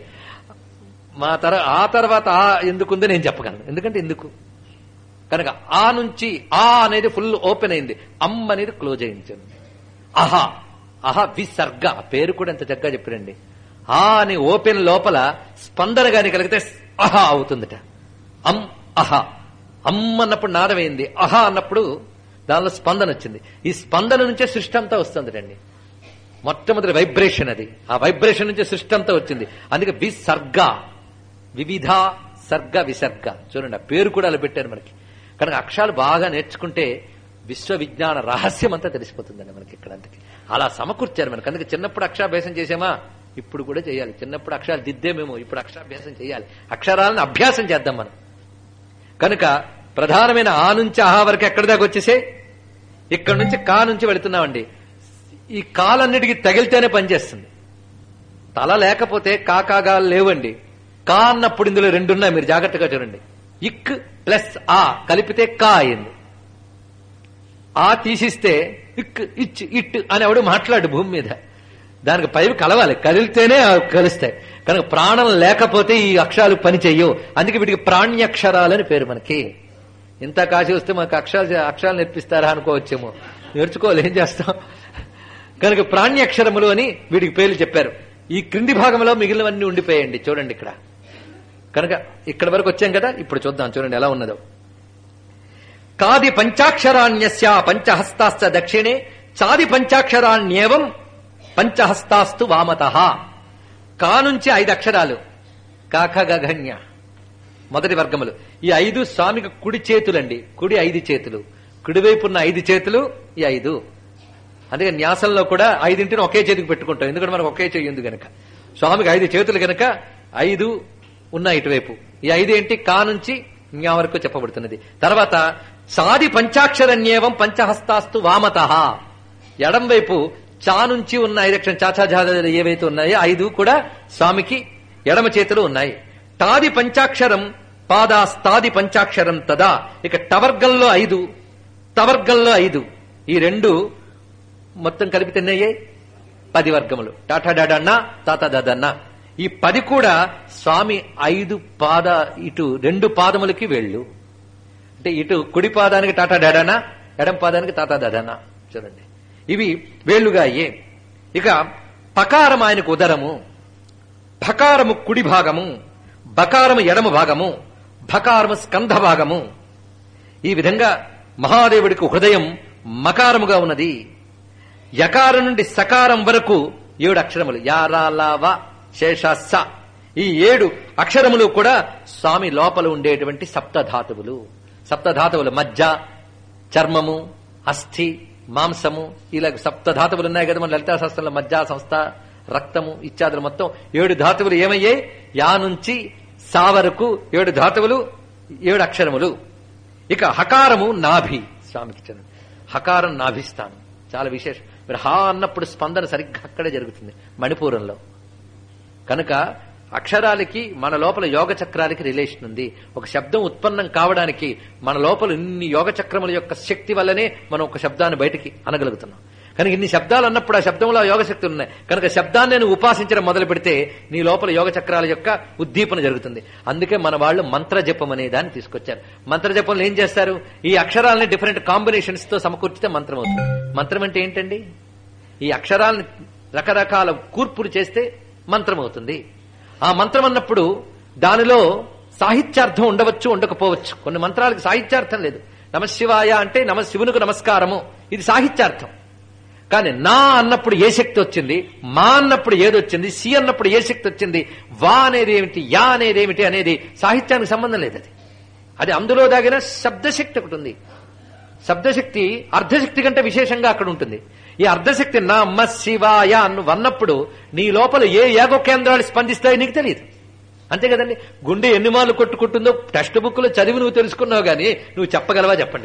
మా తర ఆ తర్వాత ఆ ఎందుకుందో నేను చెప్పగలను ఎందుకంటే ఎందుకు కనుక ఆ నుంచి ఆ అనేది ఫుల్ ఓపెన్ అయింది అమ్ అనేది క్లోజ్ అయింది అహా అహా విసర్గ ఆ పేరు కూడా ఎంత చక్కగా చెప్పారండి ఆ అని ఓపెన్ లోపల స్పందన గాని కలిగితే అహా అవుతుందట అమ్ అహా అమ్ అన్నప్పుడు నాదమైంది అహా అన్నప్పుడు దానిలో స్పందన వచ్చింది ఈ స్పందన నుంచే సృష్టి అంతా వస్తుందటండి మొట్టమొదటి వైబ్రేషన్ అది ఆ వైబ్రేషన్ నుంచి సృష్టి అంతా వచ్చింది అందుకే విసర్గ వివిధ సర్గ విసర్గ చూడండి ఆ పేరు కూడా అలా పెట్టారు మనకి కనుక అక్షరాలు బాగా నేర్చుకుంటే విశ్వవిజ్ఞాన రహస్యం అంతా తెలిసిపోతుందండి మనకి ఇక్కడ అందుకే అలా సమకూర్చారు మనకి అందుకే చిన్నప్పుడు అక్షరాభ్యాసం చేసామా ఇప్పుడు కూడా చేయాలి చిన్నప్పుడు అక్షరాలు దిద్దేమేమో ఇప్పుడు అక్షరాభ్యాసం చేయాలి అక్షరాలను అభ్యాసం చేద్దాం మనం కనుక ప్రధానమైన ఆ నుంచి ఆహా వరకు ఎక్కడి దాకా వచ్చేసే ఇక్కడ నుంచి కా నుంచి వెళుతున్నామండి ఈ కాలన్నిటికీ తగిలితేనే పనిచేస్తుంది తల లేకపోతే కాకాగా లేవండి కా అన్నప్పుడు ఇందులో రెండున్నాయి మీరు జాగ్రత్తగా చూడండి ఇక్ ప్లస్ ఆ కలిపితే కా అయింది ఆ తీసిస్తే ఇక్ ఇచ్ ఇట్ అని ఎవడు మాట్లాడు భూమి మీద దానికి పైవి కలవాలి కదిలితేనే అవి కలుస్తాయి కనుక ప్రాణం లేకపోతే ఈ అక్షరాలు పని చెయ్యవు అందుకే వీటికి ప్రాణ్యక్షరాలు అని పేరు మనకి ఇంత కాశీ వస్తే మనకు అక్షరాలు అక్షరాలు నేర్పిస్తారా అనుకోవచ్చేమో నేర్చుకోవాలి ఏం చేస్తాం కనుక ప్రాణ్యక్షరములు అని వీటికి పేర్లు చెప్పారు ఈ క్రింది భాగంలో మిగిలినవన్నీ ఉండిపోయాయండి చూడండి ఇక్కడ కనుక ఇక్కడ వరకు వచ్చాం కదా ఇప్పుడు చూద్దాం చూడండి ఎలా ఉన్నదో కాది పంచాక్షరాణ్యస్య పంచహస్తాశ్చ దక్షిణే చాది పంచాక్షరాణ్యేవం పంచహస్తాస్తు వామత కా నుంచి ఐదు అక్షరాలు కాఖ గఘన్య మొదటి వర్గములు ఈ ఐదు స్వామికి కుడి చేతులండి కుడి ఐదు చేతులు కుడివైపు ఉన్న ఐదు చేతులు ఈ ఐదు అందుకే న్యాసంలో కూడా ఐదింటిని ఒకే చేతికి పెట్టుకుంటాం ఎందుకంటే మనకు ఒకే చెయ్యి ఉంది గనక స్వామికి ఐదు చేతులు గనక ఐదు ఉన్నాయి ఇటువైపు ఈ ఐదు ఏంటి కా నుంచి జ్ఞా వరకు చెప్పబడుతున్నది తర్వాత సాది పంచాక్షరన్యేవం పంచహస్తాస్తు వామత ఎడం వైపు చా నుంచి ఉన్న ఐదు అక్షరం చాచా జాదాలు ఏవైతే ఉన్నాయో ఐదు కూడా స్వామికి ఎడమ చేతులు ఉన్నాయి తాది పంచాక్షరం పాదాస్తాది పంచాక్షరం తదా ఇక టవర్గంలో ఐదు తవర్గంలో ఐదు ఈ రెండు మొత్తం కలిపి తిన్నయ్యాయి పది వర్గములు టాటా డాడన్న తాత దాదన్న ఈ పది కూడా స్వామి ఐదు పాద ఇటు రెండు పాదములకి వెళ్ళు అంటే ఇటు కుడి పాదానికి టాటా డాడానా ఎడం పాదానికి తాతా దాదానా చూడండి ఇవి వేళ్లుగా అయ్యే ఇక పకారం ఆయనకు ఉదరము భకారము కుడి భాగము బకారము ఎడమ భాగము భకారము స్కంధ భాగము ఈ విధంగా మహాదేవుడికి హృదయం మకారముగా ఉన్నది యకారం నుండి సకారం వరకు ఏడు అక్షరములు యారాలావ శేషాస ఈ ఏడు అక్షరములు కూడా స్వామి లోపల ఉండేటువంటి సప్తధాతువులు సప్తధాతువులు మజ్జ చర్మము అస్థి మాంసము ఇలా సప్తధాతువులు ఉన్నాయి కదా మన లలితా శాస్త్రంలో మజ్జ సంస్థ రక్తము ఇత్యాదులు మొత్తం ఏడు ధాతువులు ఏమయ్యాయి యా నుంచి సా వరకు ఏడు ధాతువులు ఏడు అక్షరములు ఇక హకారము నాభి స్వామికి చెందిన హకారం నాభిస్తాను చాలా విశేషం మీరు హా అన్నప్పుడు స్పందన సరిగ్గా అక్కడే జరుగుతుంది మణిపూరంలో కనుక అక్షరాలకి మన లోపల యోగ చక్రాలకి రిలేషన్ ఉంది ఒక శబ్దం ఉత్పన్నం కావడానికి మన లోపల ఇన్ని యోగ చక్రముల యొక్క శక్తి వల్లనే మనం ఒక శబ్దాన్ని బయటికి అనగలుగుతున్నాం కనుక ఇన్ని శబ్దాలు అన్నప్పుడు ఆ శబ్దంలో ఆ యోగ శక్తులు ఉన్నాయి కనుక శబ్దాన్ని నేను ఉపాసించడం మొదలు పెడితే నీ లోపల యోగ చక్రాల యొక్క ఉద్దీపన జరుగుతుంది అందుకే మన వాళ్ళు మంత్ర జపం అనే దాన్ని తీసుకొచ్చారు మంత్ర జపంలో ఏం చేస్తారు ఈ అక్షరాలని డిఫరెంట్ కాంబినేషన్స్ తో సమకూర్చితే మంత్రం అవుతుంది మంత్రం అంటే ఏంటండి ఈ అక్షరాలను రకరకాల కూర్పులు చేస్తే మంత్రం అవుతుంది ఆ మంత్రం అన్నప్పుడు దానిలో సాహిత్యార్థం ఉండవచ్చు ఉండకపోవచ్చు కొన్ని మంత్రాలకు సాహిత్యార్థం లేదు నమశివాయ అంటే నమ శివునికి నమస్కారము ఇది సాహిత్యార్థం కానీ నా అన్నప్పుడు ఏ శక్తి వచ్చింది మా అన్నప్పుడు ఏదొచ్చింది సి అన్నప్పుడు ఏ శక్తి వచ్చింది వా అనేది ఏమిటి యా అనేది ఏమిటి అనేది సాహిత్యానికి సంబంధం లేదు అది అది అందులో దాగిన శబ్దశక్తి ఒకటి ఉంది శబ్దశక్తి అర్ధశక్తి కంటే విశేషంగా అక్కడ ఉంటుంది ఈ అర్ధశక్తి నా మ శివాయ అన్ను వన్నప్పుడు నీ లోపల ఏ యాగో కేంద్రాలు స్పందిస్తాయో నీకు తెలియదు అంతే కదండి గుండె ఎన్ని మార్లు కొట్టుకుంటుందో టెక్స్ట్ బుక్ లో చదివి నువ్వు తెలుసుకున్నావు గానీ నువ్వు చెప్పగలవా చెప్పండి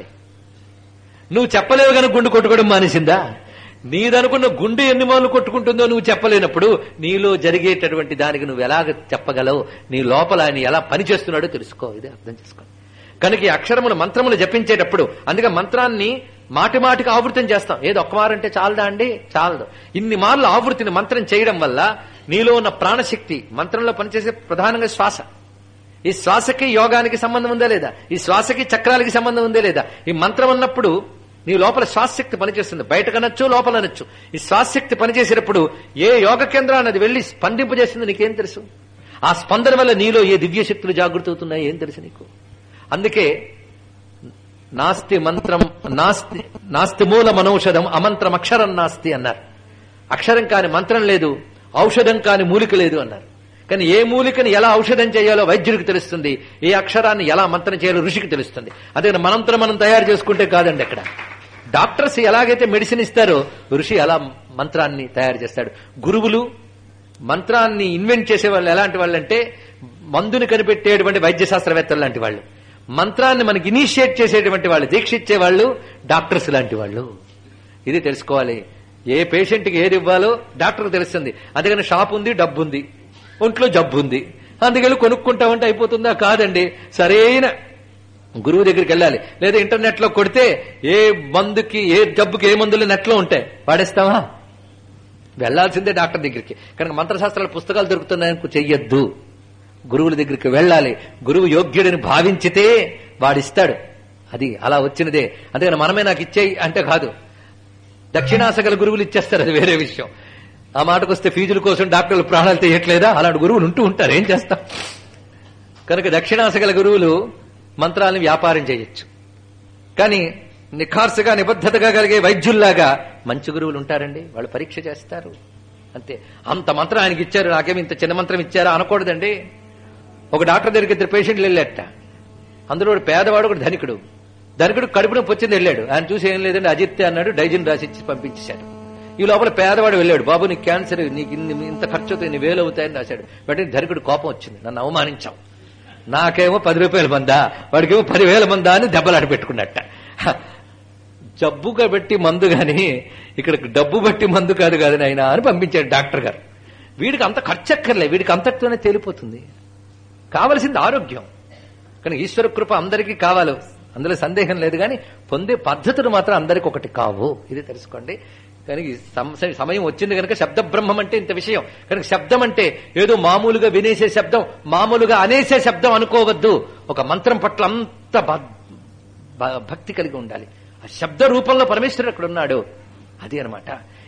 నువ్వు చెప్పలేవు కానీ గుండె కొట్టుకోవడం మానేసిందా నీదనుకున్న గుండె ఎన్ని మార్లు కొట్టుకుంటుందో నువ్వు చెప్పలేనప్పుడు నీలో జరిగేటటువంటి దానికి నువ్వు ఎలాగ చెప్పగలవు నీ లోపల ఆయన ఎలా పనిచేస్తున్నాడో తెలుసుకో ఇది అర్థం చేసుకో కనుక ఈ అక్షరములు మంత్రములు జపించేటప్పుడు అందుకే మంత్రాన్ని మాటి మాటికి ఆవృతం చేస్తాం ఏదో ఒక్క మారంటే చాలదా అండి చాలదు ఇన్ని మార్లు ఆవృతిని మంత్రం చేయడం వల్ల నీలో ఉన్న ప్రాణశక్తి మంత్రంలో పనిచేసే ప్రధానంగా శ్వాస ఈ శ్వాసకి యోగానికి సంబంధం ఉందా లేదా ఈ శ్వాసకి చక్రాలకి సంబంధం ఉందా లేదా ఈ మంత్రం అన్నప్పుడు నీ లోపల శ్వాసశక్తి పనిచేస్తుంది బయట కనొచ్చు లోపల అనొచ్చు ఈ శ్వాసశక్తి పనిచేసేటప్పుడు ఏ యోగ కేంద్రాన్ని అది వెళ్లి స్పందింపజేస్తుంది నీకేం తెలుసు ఆ స్పందన వల్ల నీలో ఏ దివ్య శక్తులు జాగృతి అవుతున్నాయి ఏం తెలుసు నీకు అందుకే నాస్తి మంత్రం నాస్తి నాస్తి మూల మనౌషధం అమంత్రం అక్షరం నాస్తి అన్నారు అక్షరం కాని మంత్రం లేదు ఔషధం కాని మూలిక లేదు అన్నారు కానీ ఏ మూలికని ఎలా ఔషధం చేయాలో వైద్యుడికి తెలుస్తుంది ఏ అక్షరాన్ని ఎలా మంత్రం చేయాలో ఋషికి తెలుస్తుంది అదే మనంతరం మనం తయారు చేసుకుంటే కాదండి అక్కడ డాక్టర్స్ ఎలాగైతే మెడిసిన్ ఇస్తారో ఋషి ఎలా మంత్రాన్ని తయారు చేస్తాడు గురువులు మంత్రాన్ని ఇన్వెంట్ చేసే వాళ్ళు ఎలాంటి వాళ్ళు అంటే మందుని కనిపెట్టేటువంటి వైద్య శాస్త్రవేత్తలు లాంటి వాళ్ళు మంత్రాన్ని మనకి ఇనిషియేట్ చేసేటువంటి వాళ్ళు దీక్ష ఇచ్చే వాళ్ళు డాక్టర్స్ లాంటి వాళ్ళు ఇది తెలుసుకోవాలి ఏ పేషెంట్కి ఏది ఇవ్వాలో డాక్టర్కి తెలుస్తుంది అందుకని షాప్ ఉంది డబ్బు ఉంది ఒంట్లో జబ్బు ఉంది అందుకని కొనుక్కుంటామంటే అయిపోతుందా కాదండి సరైన గురువు దగ్గరికి వెళ్ళాలి లేదా ఇంటర్నెట్ లో కొడితే ఏ మందుకి ఏ జబ్బుకి ఏ మందులు నెట్లో ఉంటాయి వాడేస్తావా వెళ్లాల్సిందే డాక్టర్ దగ్గరికి కనుక మంత్రశాస్త్రాల పుస్తకాలు దొరుకుతున్నాయని చెయ్యొద్దు గురువుల దగ్గరికి వెళ్ళాలి గురువు యోగ్యుడిని భావించితే వాడిస్తాడు అది అలా వచ్చినదే అంతేగాని మనమే నాకు ఇచ్చేయి అంటే కాదు దక్షిణాసగల గురువులు ఇచ్చేస్తారు అది వేరే విషయం ఆ మాటకు వస్తే ఫీజుల కోసం డాక్టర్లు ప్రాణాలు తీయట్లేదా అలాంటి గురువులు ఉంటూ ఉంటారు ఏం చేస్తాం కనుక దక్షిణాసగల గురువులు మంత్రాలను వ్యాపారం చేయొచ్చు కానీ నిఖార్సుగా నిబద్ధతగా కలిగే వైద్యుల్లాగా మంచి గురువులు ఉంటారండి వాళ్ళు పరీక్ష చేస్తారు అంతే అంత మంత్రం ఆయనకి ఇచ్చారు నాకేమి ఇంత చిన్న మంత్రం ఇచ్చారా అనకూడదండి ఒక డాక్టర్ దగ్గరికి ఇద్దరు పేషెంట్లు వెళ్ళాట అందులో ఒకడు పేదవాడు ఒకడు ధనికుడు ధనికుడు కడుపు నొప్పి వచ్చింది వెళ్ళాడు ఆయన చూసి ఏం లేదండి అజిత్తే అన్నాడు డైజిన్ రాసి ఇచ్చి పంపించేశాడు ఈ లోపల పేదవాడు వెళ్ళాడు బాబు నీకు క్యాన్సర్ నీకు ఇన్ని ఇంత ఖర్చు అవుతుంది ఇన్ని వేలు అవుతాయని రాశాడు వెంటనే ధనికుడు కోపం వచ్చింది నన్ను అవమానించాం నాకేమో పది రూపాయల మందా వాడికేమో పదివేల మందా అని దెబ్బలాట పెట్టుకున్నట్ట హ, జబ్బుగా పెట్టి మందు గాని ఇక్కడ డబ్బు బట్టి మందు కాదు కాదు నాయన అని పంపించాడు డాక్టర్ గారు వీడికి అంత ఖర్చు ఎక్కర్లే వీడికి అంతటితోనే తేలిపోతుంది కావలసింది ఆరోగ్యం కానీ ఈశ్వర కృప అందరికీ కావాలి అందులో సందేహం లేదు కానీ పొందే పద్ధతులు మాత్రం అందరికి ఒకటి కావు ఇది తెలుసుకోండి కనుక ఈ సం- సమయం వచ్చింది కనుక శబ్ద బ్రహ్మం అంటే ఇంత విషయం కనుక శబ్దం అంటే ఏదో మామూలుగా వినేసే శబ్దం మామూలుగా అనేసే శబ్దం అనుకోవద్దు ఒక మంత్రం పట్ల అంత బ- బ- భక్తి కలిగి ఉండాలి ఆ శబ్ద రూపంలో పరమేశ్వరుడు అక్కడ ఉన్నాడు అది అన్నమాట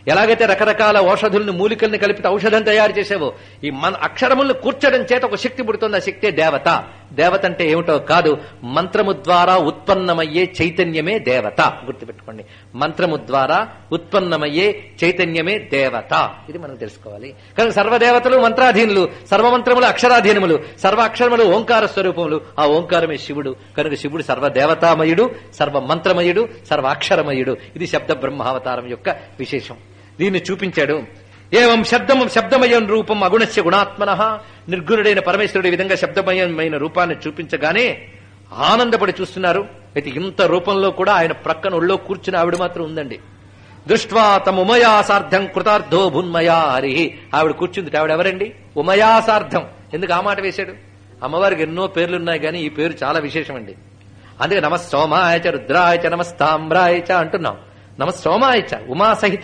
ఎలాగైతే రకరకాల ఔషధుల్ని మూలికల్ని కలిపితే ఔషధం తయారు చేసేవో ఈ మన అక్షరములను కూర్చడం చేత ఒక శక్తి పుడుతుంది ఆ శక్తే దేవత దేవత అంటే ఏమిటో కాదు మంత్రము ద్వారా ఉత్పన్నమయ్యే చైతన్యమే దేవత గుర్తుపెట్టుకోండి మంత్రము ద్వారా ఉత్పన్నమయ్యే చైతన్యమే దేవత ఇది మనం తెలుసుకోవాలి కనుక సర్వదేవతలు మంత్రాధీనులు సర్వమంత్రములు అక్షరాధీనములు సర్వ అక్షరములు ఓంకార స్వరూపములు ఆ ఓంకారమే శివుడు కనుక శివుడు సర్వదేవతామయుడు సర్వ మంత్రమయుడు సర్వ అక్షరమయుడు ఇది శబ్ద బ్రహ్మావతారం యొక్క విశేషం దీన్ని చూపించాడు ఏవం శబ్దము శబ్దమయం రూపం అగుణస్య గుణాత్మన నిర్గుణుడైన పరమేశ్వరుడు ఈ విధంగా శబ్దమయమైన రూపాన్ని చూపించగానే ఆనందపడి చూస్తున్నారు అయితే ఇంత రూపంలో కూడా ఆయన ప్రక్కన ఒళ్ళో కూర్చుని ఆవిడ మాత్రం ఉందండి దృష్ట్వా తమ ఉమయా సార్థం కృతార్థో భున్మయా హరి ఆవిడ కూర్చుంది ఆవిడ ఎవరండి ఉమయా సార్థం ఎందుకు ఆ మాట వేశాడు అమ్మవారికి ఎన్నో పేర్లున్నాయి కానీ ఈ పేరు చాలా విశేషం అండి అందుకే నమ సోమాయ చ రుద్రాయ చ నమస్తామ్రాయ చ అంటున్నాం నమ సోమాయ చ ఉమా సహిత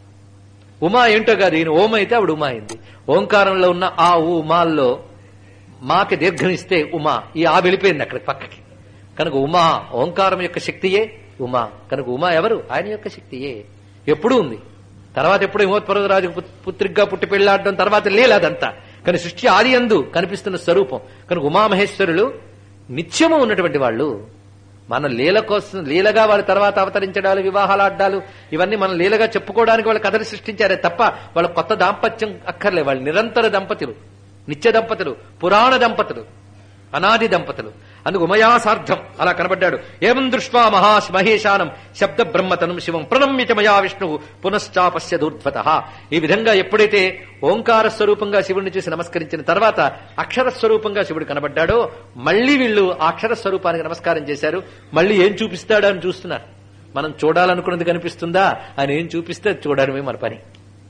ఉమా ఏంటో కాదు ఈయన ఓం అయితే ఆవిడ ఉమా అయింది ఓంకారంలో ఉన్న ఆ ఉమాల్లో మాకి దీర్ఘం ఇస్తే ఉమా ఈ ఆ వెళ్ళిపోయింది అక్కడ పక్కకి కనుక ఉమా ఓంకారం యొక్క శక్తియే ఉమా కనుక ఉమా ఎవరు ఆయన యొక్క శక్తియే ఎప్పుడూ ఉంది తర్వాత ఎప్పుడు హిమోత్పర్వరాజు పుత్రిగ్గా పుట్టి పెళ్లాడడం తర్వాత లేలదంతా కానీ సృష్టి ఆది అందు కనిపిస్తున్న స్వరూపం కనుక ఉమామహేశ్వరులు నిత్యము ఉన్నటువంటి వాళ్ళు మన లీల కోసం లీలగా వాళ్ళ తర్వాత అవతరించడాలు వివాహాలు ఆడ్డాలు ఇవన్నీ మనం లీలగా చెప్పుకోవడానికి వాళ్ళ కథలు సృష్టించారే తప్ప వాళ్ళ కొత్త దాంపత్యం అక్కర్లే వాళ్ళు నిరంతర దంపతులు నిత్య దంపతులు పురాణ దంపతులు అనాది దంపతులు అందుకు ఉమయాసార్థం అలా కనబడ్డాడు ఏం దృష్ట్వా మహా మహేశానం శబ్ద బ్రహ్మతనం శివం ప్రణమ్యత మయా విష్ణు పునశ్చాపస్య దూర్ధ్వత ఈ విధంగా ఎప్పుడైతే ఓంకార స్వరూపంగా శివుడిని చూసి నమస్కరించిన తర్వాత అక్షర స్వరూపంగా శివుడు కనబడ్డాడో మళ్లీ వీళ్ళు ఆ అక్షర స్వరూపానికి నమస్కారం చేశారు మళ్ళీ ఏం చూపిస్తాడో అని చూస్తున్నారు మనం చూడాలనుకున్నది కనిపిస్తుందా ఆయన ఏం చూపిస్తే చూడడమే మన పని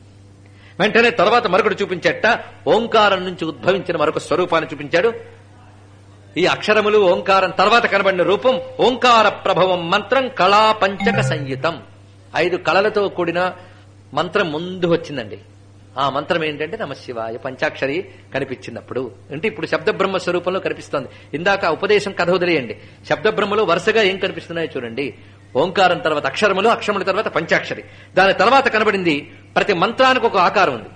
వెంటనే తర్వాత మరొకటి చూపించట ఓంకారం నుంచి ఉద్భవించిన మరొక స్వరూపాన్ని చూపించాడు ఈ అక్షరములు ఓంకారం తర్వాత కనబడిన రూపం ఓంకార ప్రభవం మంత్రం కళా పంచక సంయుతం ఐదు కళలతో కూడిన మంత్రం ముందు వచ్చిందండి ఆ మంత్రం ఏంటంటే నమశివాయ పంచాక్షరి కనిపించినప్పుడు అంటే ఇప్పుడు శబ్ద బ్రహ్మ స్వరూపంలో కనిపిస్తోంది ఇందాక ఉపదేశం కథ వదిలేయండి శబ్ద బ్రహ్మలో వరుసగా ఏం కనిపిస్తున్నాయో చూడండి ఓంకారం తర్వాత అక్షరములు అక్షరముల తర్వాత పంచాక్షరి దాని తర్వాత కనబడింది ప్రతి మంత్రానికి ఒక ఆకారం ఉంది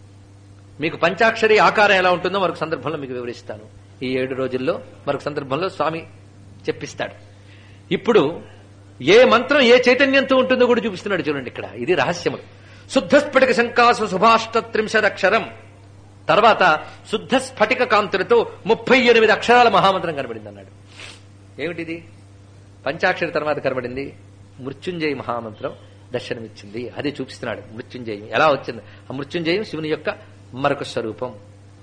మీకు పంచాక్షరి ఆకారం ఎలా ఉంటుందో మరొక సందర్భంలో మీకు వివరిస్తాను ఈ ఏడు రోజుల్లో మరొక సందర్భంలో స్వామి చెప్పిస్తాడు ఇప్పుడు ఏ మంత్రం ఏ చైతన్యంతో ఉంటుందో కూడా చూపిస్తున్నాడు చూడండి ఇక్కడ ఇది రహస్యములు శుద్ధ స్ఫటిక శంకాసు సుభాష్టత్రింశదక్షరం తర్వాత శుద్ధ స్ఫటిక కాంతులతో ముప్పై ఎనిమిది అక్షరాల మహామంత్రం కనబడింది అన్నాడు ఏమిటిది పంచాక్షరి తర్వాత కనబడింది మృత్యుంజయ మహామంత్రం దర్శనమిచ్చింది అది చూపిస్తున్నాడు మృత్యుంజయం ఎలా వచ్చింది ఆ మృత్యుంజయం శివుని యొక్క మరొక స్వరూపం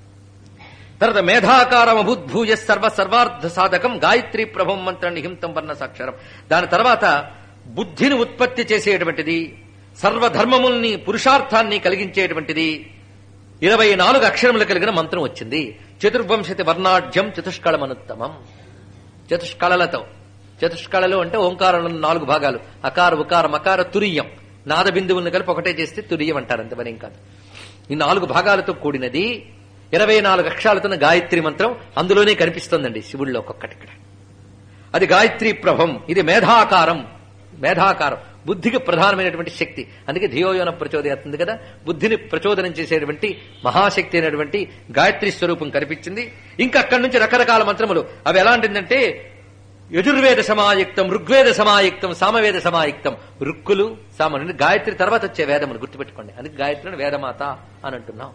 తర్వాత మేధాకారం అభూద్భూయ సర్వ సర్వార్థ సాధకం గాయత్రి ప్రభం మంత్ర నిహింతం వర్ణ సాక్షరం దాని తర్వాత బుద్ధిని ఉత్పత్తి చేసేటువంటిది సర్వధర్మముల్ని పురుషార్థాన్ని కలిగించేటువంటిది ఇరవై నాలుగు అక్షరములు కలిగిన మంత్రం వచ్చింది చతుర్వంశతి వర్ణాఢ్యం చతుష్కళమనుత్తమం చతుష్కళలతో చతుష్కళలు అంటే ఓంకారంలో నాలుగు భాగాలు అకార ఉకార మకార తురియం నాద బిందువులను కలిపి ఒకటే చేస్తే తురియం అంటారు అంత మరేం కాదు ఈ నాలుగు భాగాలతో కూడినది ఇరవై నాలుగు అక్షరాలతో గాయత్రి మంత్రం అందులోనే కనిపిస్తోందండి శివుడిలో ఒక్కొక్కటి ఇక్కడ అది గాయత్రి ప్రభం ఇది మేధాకారం మేధాకారం బుద్ధికి ప్రధానమైనటువంటి శక్తి అందుకే ధియోయోన ప్రచోదయాతుంది కదా బుద్ధిని ప్రచోదనం చేసేటువంటి మహాశక్తి అయినటువంటి గాయత్రి స్వరూపం కనిపించింది ఇంకా అక్కడి నుంచి రకరకాల మంత్రములు అవి ఎలాంటిదంటే యజుర్వేద సమాయుక్తం ఋగ్వేద సమాయుక్తం సామవేద సమాయుక్తం రుక్కులు సామ గాయత్రి తర్వాత వచ్చే వేదములు గుర్తుపెట్టుకోండి అందుకే గాయత్రిని వేదమాత అని అంటున్నాం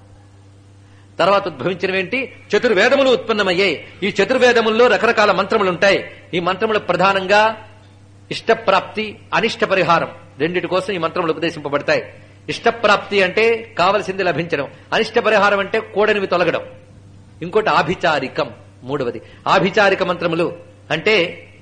తర్వాత ఉద్భవించినవేంటి చతుర్వేదములు ఉత్పన్నమయ్యాయి ఈ చతుర్వేదముల్లో రకరకాల మంత్రములు ఉంటాయి ఈ మంత్రములు ప్రధానంగా ఇష్టప్రాప్తి అనిష్ట పరిహారం రెండిటి కోసం ఈ మంత్రములు ఉపదేశింపబడతాయి ఇష్టప్రాప్తి అంటే కావలసింది లభించడం అనిష్ట పరిహారం అంటే కూడనివి తొలగడం ఇంకోటి ఆభిచారికం మూడవది ఆభిచారిక మంత్రములు అంటే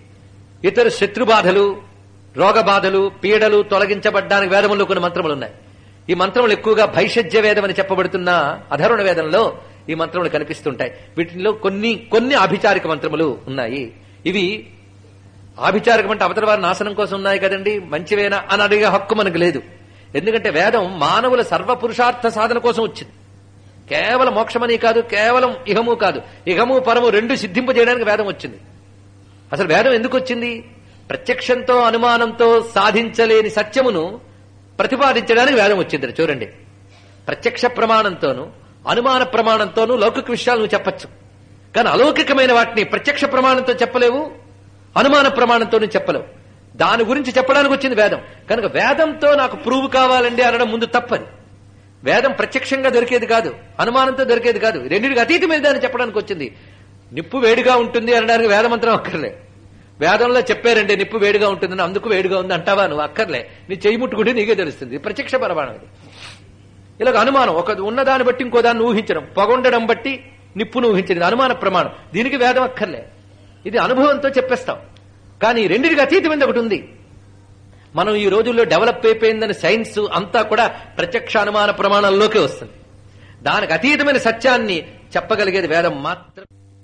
ఇతర శత్రుబాధలు రోగబాధలు పీడలు తొలగించబడ్డానికి వేదముల్లో కొన్ని మంత్రములు ఉన్నాయి ఈ మంత్రములు ఎక్కువగా భైషజ్య వేదం అని చెప్పబడుతున్న అధరుణ వేదంలో ఈ మంత్రములు కనిపిస్తుంటాయి వీటిలో కొన్ని కొన్ని ఆభిచారిక మంత్రములు ఉన్నాయి ఇవి ఆభిచారికం అంటే అవతల వారి నాశనం కోసం ఉన్నాయి కదండి మంచివేనా అని అడిగే హక్కు మనకు లేదు ఎందుకంటే వేదం మానవుల సర్వపురుషార్థ సాధన కోసం వచ్చింది కేవలం మోక్షమని కాదు కేవలం ఇహము కాదు ఇహము పరము రెండు సిద్ధింపజేయడానికి వేదం వచ్చింది అసలు వేదం ఎందుకు వచ్చింది ప్రత్యక్షంతో అనుమానంతో సాధించలేని సత్యమును ప్రతిపాదించడానికి వేదం వచ్చింది చూడండి ప్రత్యక్ష ప్రమాణంతోనూ అనుమాన ప్రమాణంతోనూ లౌకిక విషయాలు నువ్వు చెప్పచ్చు కానీ అలౌకికమైన వాటిని ప్రత్యక్ష ప్రమాణంతో చెప్పలేవు అనుమాన ప్రమాణంతోనూ చెప్పలేవు దాని గురించి చెప్పడానికి వచ్చింది వేదం కనుక వేదంతో నాకు ప్రూవ్ కావాలండి అనడం ముందు తప్పది వేదం ప్రత్యక్షంగా దొరికేది కాదు అనుమానంతో దొరికేది కాదు రెండింటికి అతీతమైన దాన్ని చెప్పడానికి వచ్చింది నిప్పు వేడిగా ఉంటుంది అనడానికి వేదమంత్రం అక్కర్లే వేదంలో చెప్పారండి నిప్పు వేడిగా ఉంటుందని అందుకు వేడిగా ఉంది అంటావా నువ్వు అక్కర్లే నీ చెయ్యి ముట్టుకుంటే నీకే తెలుస్తుంది ఇది ప్రత్యక్ష ప్రమాణం ఇది ఇలాగ అనుమానం ఒక ఉన్నదాన్ని బట్టి ఇంకో దాన్ని ఊహించడం పొగొండడం బట్టి నిప్పును ఊహించడం ఇది అనుమాన ప్రమాణం దీనికి వేదం అక్కర్లే ఇది అనుభవంతో చెప్పేస్తాం కానీ రెండింటికి అతీతమైనది ఒకటి ఉంది మనం ఈ రోజుల్లో డెవలప్ అయిపోయిందని సైన్స్ అంతా కూడా ప్రత్యక్ష అనుమాన ప్రమాణంలోకే వస్తుంది దానికి అతీతమైన సత్యాన్ని చెప్పగలిగేది వేదం మాత్రం